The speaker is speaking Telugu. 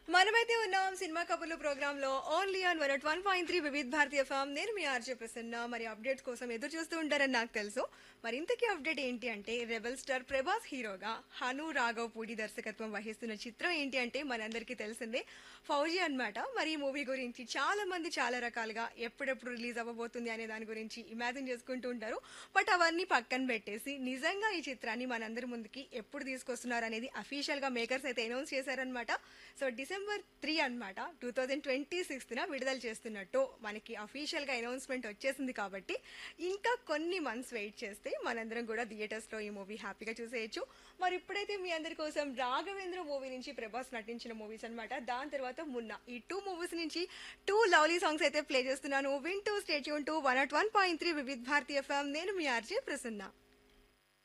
మనమైతే ఉన్నాం సినిమా కబుర్లు ప్రోగ్రామ్ లో only on one one point three Vividh Bharatiya FM నేను మీ ఆర్జే ప్రసన్న మరి అప్డేట్స్ కోసం ఎదురు చూస్తూ ఉంటారని నాకు తెలుసు మరి ఇంతకీ అప్డేట్ ఏంటి అంటే రెబల్ స్టార్ ప్రభాస్ హీరోగా హను రాఘవ్ పూడి దర్శకత్వం వహిస్తున్న చిత్రం ఏంటి అంటే మనందరికీ తెలిసిందే ఫౌజీ అన్నమాట మరి ఈ మూవీ గురించి చాలా మంది చాలా రకాలుగా ఎప్పుడెప్పుడు రిలీజ్ అవ్వబోతుంది అనే దాని గురించి ఇమాజిన్ చేసుకుంటూ ఉంటారు బట్ అవన్నీ పక్కన పెట్టేసి నిజంగా ఈ చిత్రాన్ని మనందరి ముందుకి ఎప్పుడు తీసుకొస్తున్నారు అనేది అఫీషియల్ గా మేకర్స్ అయితే అనౌన్స్ చేశారనమాట సో డిసెంబర్ త్రీ అనమాట టూ థౌజండ్ ట్వంటీ సిక్స్త్న విడుదల చేస్తున్నట్టు మనకి అఫీషియల్ గా అనౌన్స్మెంట్ వచ్చేసింది కాబట్టి ఇంకా కొన్ని మంత్స్ వెయిట్ చేస్తే మనందరం కూడా థియేటర్స్ లో ఈ మూవీ హ్యాపీగా చూసేయచ్చు మరి ఇప్పుడైతే మీ అందరి కోసం రాఘవేంద్ర మూవీ నుంచి ప్రభాస్ నటించిన మూవీస్ అన్నమాట దాని తర్వాత మున్న ఈ టూ మూవీస్ నుంచి టూ లవ్లీ సాంగ్స్ అయితే ప్లే చేస్తున్నాను వింటూ stay tuned two one at one point three Vividh Bharatiya FM నేను మీ ఆర్జే ప్రసన్న